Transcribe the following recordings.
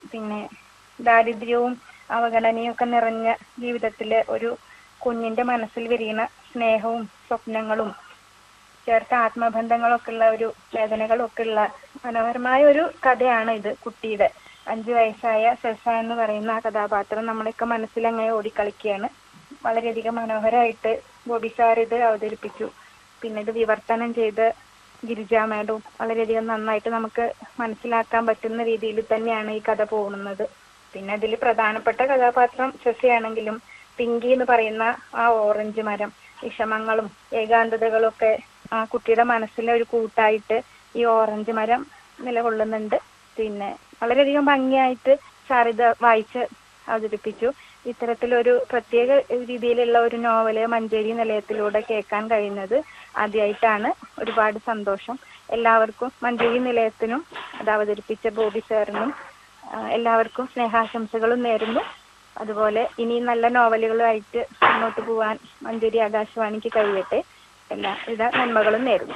പിന്നെ ദാരിദ്ര്യവും അവഗണനയും ഒക്കെ നിറഞ്ഞ ജീവിതത്തിലെ ഒരു കുഞ്ഞിന്റെ മനസ്സിൽ വിരിയുന്ന സ്നേഹവും സ്വപ്നങ്ങളും ചേർത്ത ആത്മബന്ധങ്ങളൊക്കെ ഉള്ള ഒരു വേദനകളൊക്കെ ഉള്ള മനോഹരമായ ഒരു കഥയാണ് ഇത് കുട്ടിയുടെ അഞ്ചു വയസ്സായ സെസ എന്ന് പറയുന്ന ആ കഥാപാത്രം നമ്മളൊക്കെ മനസ്സിൽ അങ്ങനെ ഓടിക്കളിക്കുകയാണ് വളരെയധികം മനോഹരമായിട്ട് ബോബി സാർ ഇത് അവതരിപ്പിച്ചു പിന്നെ ഇത് വിവർത്തനം ചെയ്ത് ഗിരിജ മാഡവും വളരെയധികം നന്നായിട്ട് നമുക്ക് മനസ്സിലാക്കാൻ പറ്റുന്ന രീതിയിൽ തന്നെയാണ് ഈ കഥ പോകുന്നത് പിന്നെ അതിൽ പ്രധാനപ്പെട്ട കഥാപാത്രം ശശിയാണെങ്കിലും പിങ്കി എന്ന് പറയുന്ന ആ ഓറഞ്ച് മരം വിഷമങ്ങളും ഏകാന്തതകളും ഒക്കെ ആ കുട്ടിയുടെ മനസ്സിലെ ഒരു കൂട്ടായിട്ട് ഈ ഓറഞ്ച് മരം നിലകൊള്ളുന്നുണ്ട് പിന്നെ വളരെയധികം ഭംഗിയായിട്ട് സാർ ഇത് വായിച്ച് അവതരിപ്പിച്ചു ഇത്തരത്തിലൊരു പ്രത്യേക രീതിയിലുള്ള ഒരു നോവല് മഞ്ചേരി നിലയത്തിലൂടെ കേൾക്കാൻ കഴിയുന്നത് ആദ്യമായിട്ടാണ് ഒരുപാട് സന്തോഷം എല്ലാവർക്കും മഞ്ചേരി നിലയത്തിനും അത് അവതരിപ്പിച്ച ബോബി സാറിനും ആ, എല്ലാവർക്കും സ്നേഹാശംസകളും നേരുന്നു അതുപോലെ ഇനി നല്ല നോവലുകളുമായിട്ട് മുന്നോട്ട് പോവാൻ മഞ്ചേരി ആകാശവാണിക്ക് കഴിയട്ടെ എല്ലാവിധ നന്മകളും നേരുന്നു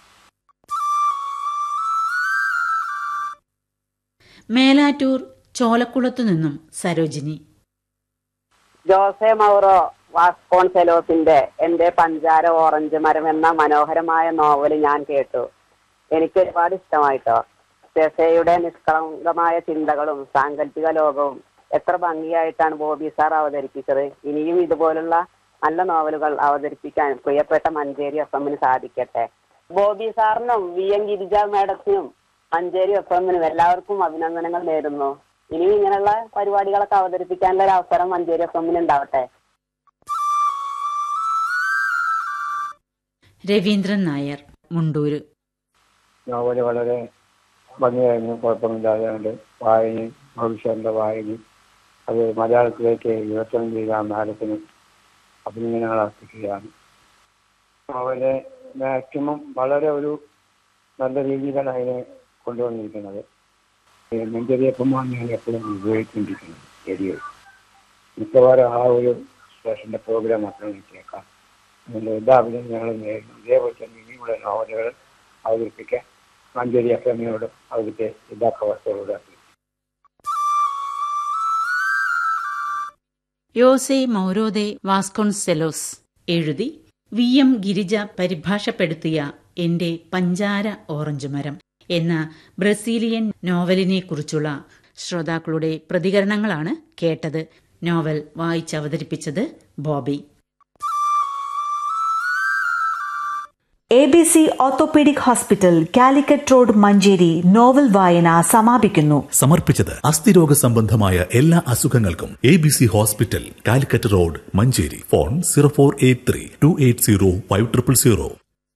മേലാറ്റൂർ ചോലക്കുളത്തു നിന്നും സരോജിനി ജോസെ മൗറോ വാസ്കോൺസെലോസിന്റെ എന്റെ പഞ്ചാര ഓറഞ്ച് മരം എന്ന മനോഹരമായ നോവൽ ഞാൻ കേട്ടു എനിക്ക് ഒരുപാട് ഇഷ്ടമായിട്ടോ സെസയുടെ നിഷ്കളങ്കമായ ചിന്തകളും സാങ്കല്പിക ലോകവും എത്ര ഭംഗിയായിട്ടാണ് ബോബി സാർ അവതരിപ്പിച്ചത് ഇനിയും ഇതുപോലുള്ള നല്ല നോവലുകൾ അവതരിപ്പിക്കാൻ പ്രിയപ്പെട്ട മഞ്ചേരി എഫ് എമ്മിന് സാധിക്കട്ടെ ബോബി സാറിനും വി എൻ ഗിരിജ മാഡത്തിനും മഞ്ചേരി എഫ് എമ്മിനും എല്ലാവർക്കും അഭിനന്ദനങ്ങൾ നേരുന്നു ഇനിയും ഇങ്ങനെയുള്ള പരിപാടികളൊക്കെ അവതരിപ്പിക്കാനുള്ള ഒരു അവസരം മഞ്ചേരി എഫ് എമ്മിന് ഉണ്ടാവട്ടെ രവീന്ദ്രൻ നായർ മുണ്ടൂര് നോവല് വളരെ ഭംഗിയായിരുന്നു കുഴപ്പമില്ലാതെ ഉണ്ട് വായനയും ഭവിഷ്യന്റെ വായനയും അത് മലയാളത്തിലേക്ക് വിവർത്തനം ചെയ്ത മാഡത്തിന് അഭിനന്ദനങ്ങൾ അർപ്പിക്കുകയാണ് നോവല് മാക്സിമം വളരെ ഒരു നല്ല രീതിയിലാണ് അതിനെ കൊണ്ടുവന്നിരിക്കുന്നത് നെഞ്ചരിയപ്പമാണ് ഞാൻ എപ്പോഴും ഉപയോഗിച്ചുകൊണ്ടിരിക്കുന്നത് റേഡിയോ മിക്കവാറും ആ ഒരു സ്റ്റേഷന്റെ പ്രോഗ്രാം മാത്രമേ കേൾക്കാം അതുകൊണ്ട് എല്ലാ അഭിനന്ദനങ്ങളും നേരുന്നു ഇതേപോലെ തന്നെ ഇനിയുള്ള നോവലുകൾ അവതരിപ്പിക്കാൻ മഞ്ചേരി എഫ് എമ്മിനോട് അവിടുത്തെ എല്ലാ പ്രവർത്തകരോട് യോസെ മൗരോദെ വാസ്കോൺസെലോസ് എഴുതി വി എം ഗിരിജ പരിഭാഷപ്പെടുത്തിയ എന്റെ പഞ്ചാര ഓറഞ്ച് മരം എന്ന ബ്രസീലിയൻ നോവലിനെക്കുറിച്ചുള്ള ശ്രോതാക്കളുടെ പ്രതികരണങ്ങളാണ് കേട്ടത് നോവൽ വായിച്ചവതരിപ്പിച്ചത് Bobby A B C orthopaedic hospital Calicut road Manjeri നോവൽ വായന സമാപിക്കുന്നു സമർപ്പിച്ചത് അസ്ഥിരോഗ സംബന്ധമായ എല്ലാ അസുഖങ്ങൾക്കും A B C hospital Calicut road Manjeri phone zero four eight three two eight zero five triple zero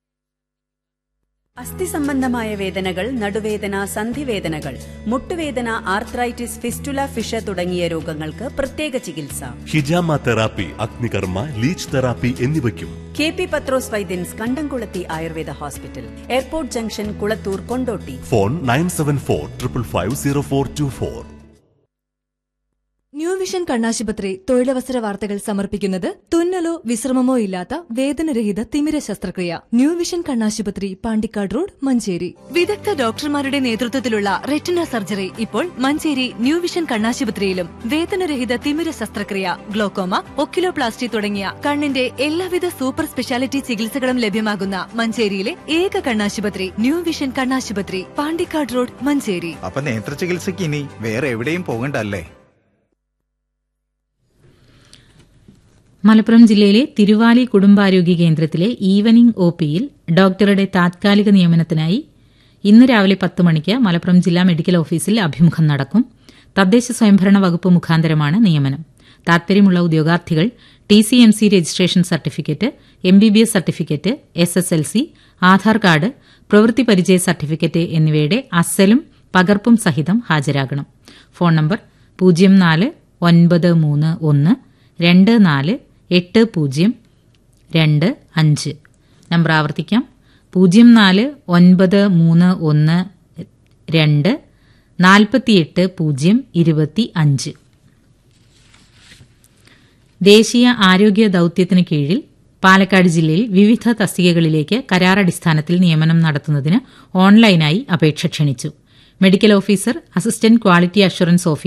അസ്ഥി സംബന്ധമായ വേദനകൾ നടുവേദന സന്ധിവേദനകൾ മുട്ടുവേദന ആർത്രൈറ്റിസ് ഫിസ്റ്റുല ഫിഷ തുടങ്ങിയ രോഗങ്ങൾക്ക് പ്രത്യേക ചികിത്സ ഹിജാമ തെറാപ്പി അഗ്നികർമ്മ ലീച്ച് തെറാപ്പി എന്നിവയ്ക്കും K P Pathros Vaidyans Kandamkulathi Ayurveda hospital airport junction Kulathur Kondotty phone nine seven four triple five zero four two four New Vision കണ്ണാശുപത്രി തൊഴിലവസര വാർത്തകൾ സമർപ്പിക്കുന്നത് തുന്നലോ വിശ്രമമോ ഇല്ലാത്ത വേദനരഹിത തിമിര ശസ്ത്രക്രിയ ന്യൂ വിഷൻ കണ്ണാശുപത്രി പാണ്ടിക്കാട് റോഡ് മഞ്ചേരി വിദഗ്ധ ഡോക്ടർമാരുടെ നേതൃത്വത്തിലുള്ള റെറ്റിന സർജറി ഇപ്പോൾ മഞ്ചേരി ന്യൂ വിഷൻ കണ്ണാശുപത്രിയിലും വേദനരഹിത തിമിര ശസ്ത്രക്രിയ ഗ്ലോക്കോമ ഒക്കിലോപ്ലാസ്റ്റി തുടങ്ങിയ കണ്ണിന്റെ എല്ലാവിധ സൂപ്പർ സ്പെഷ്യാലിറ്റി ചികിത്സകളും ലഭ്യമാകുന്ന മഞ്ചേരിയിലെ ഏക കണ്ണാശുപത്രി ന്യൂ വിഷൻ കണ്ണാശുപത്രി പാണ്ടിക്കാട് റോഡ് മഞ്ചേരി അപ്പൊ നേത്ര ചികിത്സയ്ക്ക് ഇനി വേറെ എവിടെയും പോകണ്ടല്ലേ മലപ്പുറം ജില്ലയിലെ തിരുവാലി കുടുംബാരോഗ്യ കേന്ദ്രത്തിലെ ഈവനിംഗ് ഒ പിയിൽ ഡോക്ടറുടെ താത്കാലിക നിയമനത്തിനായി ഇന്ന് രാവിലെ പത്ത് മണിക്ക് മലപ്പുറം ജില്ലാ മെഡിക്കൽ ഓഫീസിൽ അഭിമുഖം നടക്കും തദ്ദേശ സ്വയംഭരണ വകുപ്പ് മുഖാന്തരമാണ് നിയമനം താൽപര്യമുള്ള ഉദ്യോഗാർത്ഥികൾ T C M C registration certificate M B B S certificate S S L C Aadhaar card പ്രവൃത്തി പരിചയ സർട്ടിഫിക്കറ്റ് എന്നിവയുടെ അസലും പകർപ്പും സഹിതം ഹാജരാകണം ഫോൺ നമ്പർ പൂജ്യം നാല് ഒൻപത് മൂന്ന് ഒന്ന് രണ്ട് നാല് എട്ട് പൂജ്യം രണ്ട് അഞ്ച് നമ്പർ ആവർത്തിക്കാം പൂജ്യം നാല് ഒൻപത് മൂന്ന് ഒന്ന് രണ്ട് നാൽപ്പത്തിയെട്ട് പൂജ്യം ഇരുപത്തി അഞ്ച് ദേശീയ ആരോഗ്യ ദൌത്യത്തിന് കീഴിൽ പാലക്കാട് ജില്ലയിൽ വിവിധ തസ്തികകളിലേക്ക് കരാറടിസ്ഥാനത്തിൽ നിയമനം നടത്തുന്നതിന് ഓൺലൈനായി അപേക്ഷ ക്ഷണിച്ചു medical officer assistant quality assurance officer